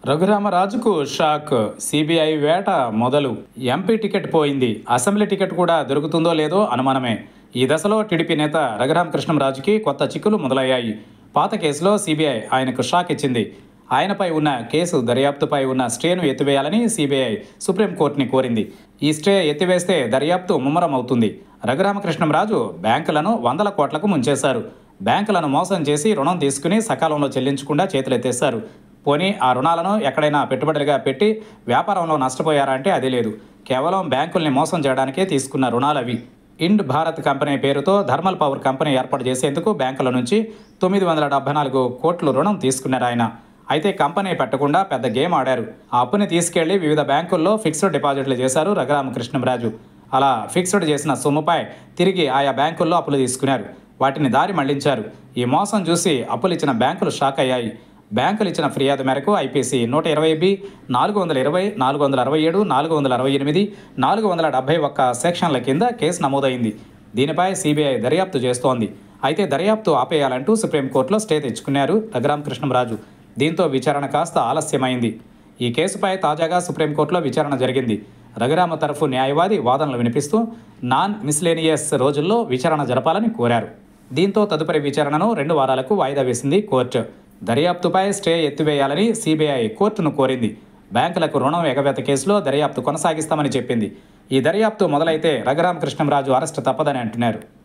రఘురామరాజుకు shock CBI వేట మొదలు MP ticket పోయింది అసెంబ్లీ టికెట్ కూడా దొరుకుతుందో లేదో అనుమానమే ఈ దశలో టీడీపీ నేత రఘురామకృష్ణంరాజుకి కొత్త చిక్కులు మొదలయ్యాయి పాత కేసులో సిబిఐ ఆయనకు షాక్ ఇచ్చింది ఆయనపై ఉన్న కేసు దర్యాప్తుపై ఉన్న స్టేను ఎత్తివేయాలని సిబిఐ సుప్రీంకోర్టుని కోరింది ఈ స్టే ఎత్తివేస్తే దర్యాప్తు ముమ్మరం అవుతుంది రఘురామకృష్ణంరాజు బ్యాంకులను వందల కోట్లకు ముంచేశారు బ్యాంకులను మోసం చేసి రుణం తీసుకుని సకాలంలో చెల్లించకుండా చేతులెత్తేశారు పోనీ ఆ రుణాలను ఎక్కడైనా పెట్టుబడులుగా పెట్టి వ్యాపారంలో నష్టపోయారా అంటే అది లేదు కేవలం బ్యాంకుల్ని మోసం చేయడానికే తీసుకున్న రుణాలవి ఇండ్ భారత్ కంపెనీ పేరుతో థర్మల్ పవర్ కంపెనీ ఏర్పాటు చేసేందుకు బ్యాంకుల నుంచి తొమ్మిది వందల డెబ్బై నాలుగు కోట్లు రుణం తీసుకున్నారు ఆయన అయితే కంపెనీ పెట్టకుండా పెద్ద గేమ్ ఆడారు ఆ అప్పుని తీసుకెళ్లి వివిధ బ్యాంకుల్లో ఫిక్స్డ్ డిపాజిట్లు చేశారు రఘురామకృష్ణంరాజు అలా ఫిక్స్డ్ చేసిన సొమ్ముపై తిరిగి ఆయా బ్యాంకుల్లో అప్పులు తీసుకున్నారు వాటిని దారి మళ్లించారు ఈ మోసం చూసి అప్పులు ఇచ్చిన బ్యాంకులు షాక్ అయ్యాయి బ్యాంకులు ఇచ్చిన ఫిర్యాదు మేరకు ఐపీసీ నూట ఇరవై బి నాలుగు వందల ఇరవై నాలుగు వందల అరవై ఏడు నాలుగు వందల అరవై ఎనిమిది నాలుగు వందల డెబ్బై ఒక్క సెక్షన్ల కింద కేసు నమోదైంది దీనిపై సిబిఐ దర్యాప్తు చేస్తోంది అయితే దర్యాప్తు ఆపేయాలంటూ సుప్రీంకోర్టులో స్టే తెచ్చుకున్నారు రఘురామకృష్ణంరాజు దీంతో విచారణ కాస్త ఆలస్యమైంది ఈ కేసుపై తాజాగా సుప్రీంకోర్టులో విచారణ జరిగింది రఘురామ తరఫు న్యాయవాది వాదనలు వినిపిస్తూ నాన్ మిస్లేనియస్ రోజుల్లో విచారణ జరపాలని కోరారు దీంతో తదుపరి విచారణను రెండు వారాలకు వాయిదా వేసింది కోర్టు దర్యాప్తుపై స్టే ఎత్తివేయాలని సిబిఐ కోర్టును కోరింది బ్యాంకులకు రుణం ఎగవేత కేసులో దర్యాప్తు కొనసాగిస్తామని చెప్పింది ఈ దర్యాప్తు మొదలైతే రఘురామకృష్ణంరాజు అరెస్టు తప్పదని అంటున్నారు